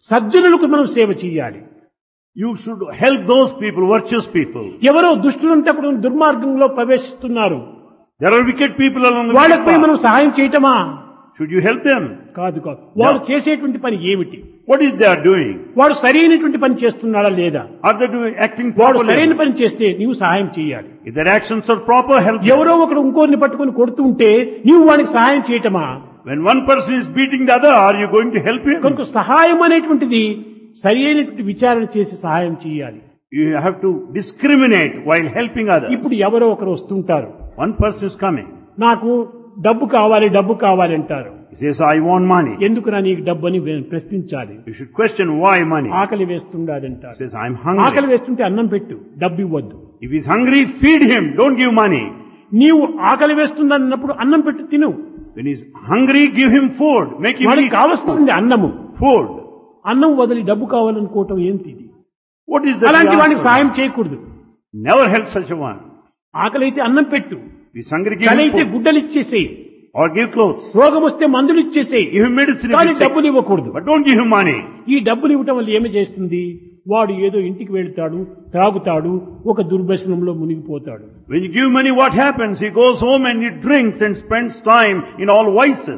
సజ్జనులకు మనం సేవ చేయాలి You should help those people, virtuous people. ఎవరో దుష్టులంతా కూడా దుర్మార్గంలో ప్రవేశిస్తున్నారు There are wicked people along the వాళ్ళకి path. మనం సహాయం చేయటమా Should you help them? కాదు కాదు వాడు చేసేటువంటి పని ఏమిటి What is they are doing? వాడు సరైనటువంటి పని చేస్తున్నాడా లేదా Are they doing acting వాడు సరైన properly? పని చేస్తే నీవు సహాయం చేయాలి If their actions are proper, help them. ఎవరో ఒకడు ఇంకోరిని పట్టుకొని కొడుతూ ఉంటే నీవు వానికి సహాయం చేయటమా When one person is beating the other, are you going to help him? కనుక సహాయం అనేటువంటిది సరి అయినటువంటి విచారణ చేసి సహాయం చేయాలి You have to discriminate while helping others. ఇప్పుడు ఎవరో ఒకరు వస్తుంటారు One person is coming. నాకు డబ్బు కావాలి డబ్బు కావాలి అంటారు He says, I want money. ఎందుకురా నీకు డబ్బు అని వే- ప్రశ్నించాలి You should question why money. ఆకలి వేస్తుండదు He అంటారు says, I'm ఆకలి hungry. వేస్తుంటే అన్నం పెట్టు డబ్బు ఇవ్వద్దు If he's hungry, feed him. Don't give money. నీవు ఆకలి వేస్తుందన్నప్పుడు అన్నం పెట్టు తిను When he's hungry, give him food. Make him వాడికి eat కావలసింది అన్నము food. అన్నం వదిలి డబ్బు కావాలనుకోవటం ఏంటి ఇది What is that? అలాంటి we వాడికి ask for? సాయం చేయకూడదు Never help such a one. ఆకలి అయితే అన్నం పెట్టు If he's hungry, give చలి him అయితే food. గుడ్డలు ఇచ్చేసేయి Or give clothes. రోగం వస్తే మందులు ఇచ్చేసేయి Give him medicine if కానీ he's sick. డబ్బులు ఇవ్వకూడదు But don't give him money. ఈ డబ్బులు ఇవ్వటం వల్ల ఏమి చేస్తుంది వాడు ఏదో ఇంటికి వెళ్తాడు త్రాగుతాడు ఒక దుర్వ్యసనంలో మునిగిపోతాడు When you give money, what happens? He goes home and he drinks and spends time in all vices.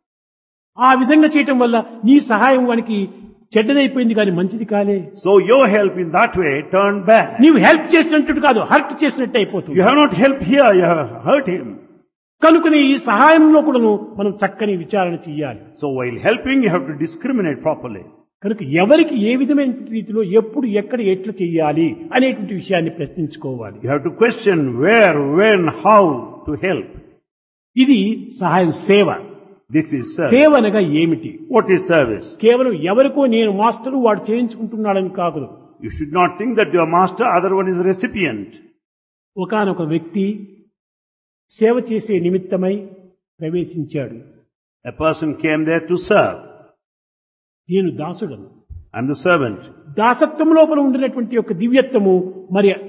ఆ విధంగా చేయటం వల్ల నీ సహాయం వానికి చెడ్డదైపోయింది కానీ మంచిది కాలే So your help in that way turned bad. నీవు హెల్ప్ చేసినట్టు కాదు హర్ట్ చేసినట్టు అయిపోతుంది You have not helped here, you have hurt him. కనుకనే ఈ సహాయంలో కూడాను మనం చక్కని విచారణ చేయాలి So while helping, you have to discriminate properly. కనుక ఎవరికి ఏ విధమైన రీతిలో ఎప్పుడు ఎక్కడ ఎట్లా చేయాలి అనేటువంటి విషయాన్ని ప్రశ్నించుకోవాలి You have to question where, when, how to help. ఇది సహాయం సేవ This is service. సేవ అనగా ఏమిటి What is service? కేవలం ఎవరికో నేను మాస్టరు వాడు చేయించుకుంటున్నాడని కాదు You should not think that you are master, other one is recipient. ఒకానొక వ్యక్తి సేవ చేసే నిమిత్తమై ప్రవేశించాడు A person came there to serve. నేను దాసుడను I'm the servant. దాసత్వం లోపల ఉండినటువంటి యొక్క దివ్యత్వము మరి